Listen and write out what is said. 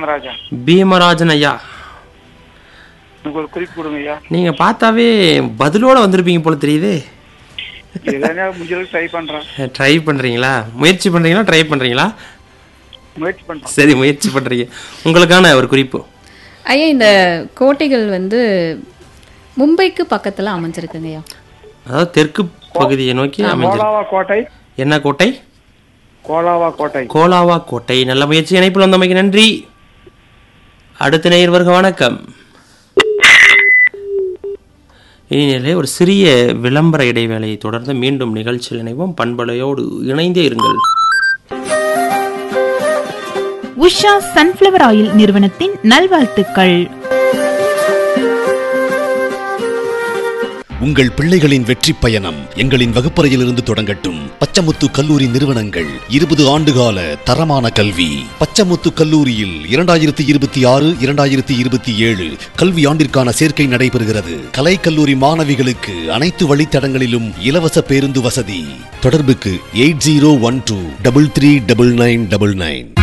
பீமராஜன் பீமராஜன் ஐயா எனக்கு ஒரு குறிப்பு கொடுங்க ஐயா நீங்க பார்த்தாவே பதிலோட வந்திருப்பீங்க போல தெரியுது எதனா முடிஞ்சளவுக்கு ட்ரை பண்றேன் ட்ரை பண்றீங்களா முயற்சி பண்றீங்களா ட்ரை பண்றீங்களா முயற்சி பண்றேன் சரி முயற்சி பண்றீங்க உங்களுக்கான ஒரு குறிப்பு ஐயா இந்த கோட்டைகள் வந்து மும்பைக்கு பக்கத்துல அமைஞ்சிருக்குங்கய்யா அதாவது தெற்கு பகுதியை நோக்கி அமைஞ்சிருக்கு கோலாவா கோட்டை என்ன கோட்டை கோலாவா கோட்டை கோலாவா கோட்டை நல்ல முயற்சி இணைப்பில் வந்தமைக்கு நன்றி அடுத்த நேயர் வருக வணக்கம் இனிநிலை ஒரு சிறிய விளம்பர இடைவேளையை தொடர்ந்து மீண்டும் நிகழ்ச்சியில் இணைவோம் பண்பலையோடு இணைந்தே இருங்கள் உஷா சன்ஃப்ளவர் ஆயில் நிறுவனத்தின் நல்வாழ்த்துக்கள் உங்கள் பிள்ளைகளின் வெற்றி பயணம் எங்களின் வகுப்பறையிலிருந்து தொடங்கட்டும் பச்சமுத்து கல்லூரி நிறுவனங்கள் இருபது ஆண்டுகால தரமான கல்வி பச்சமுத்து கல்லூரியில் இரண்டாயிரத்தி இருபத்தி ஆறு இரண்டாயிரத்தி இருபத்தி ஏழு கல்வி ஆண்டிற்கான சேர்க்கை நடைபெறுகிறது கலை கல்லூரி மாணவிகளுக்கு அனைத்து வழித்தடங்களிலும் இலவச பேருந்து வசதி தொடர்புக்கு eight zero one two double three double nine double nine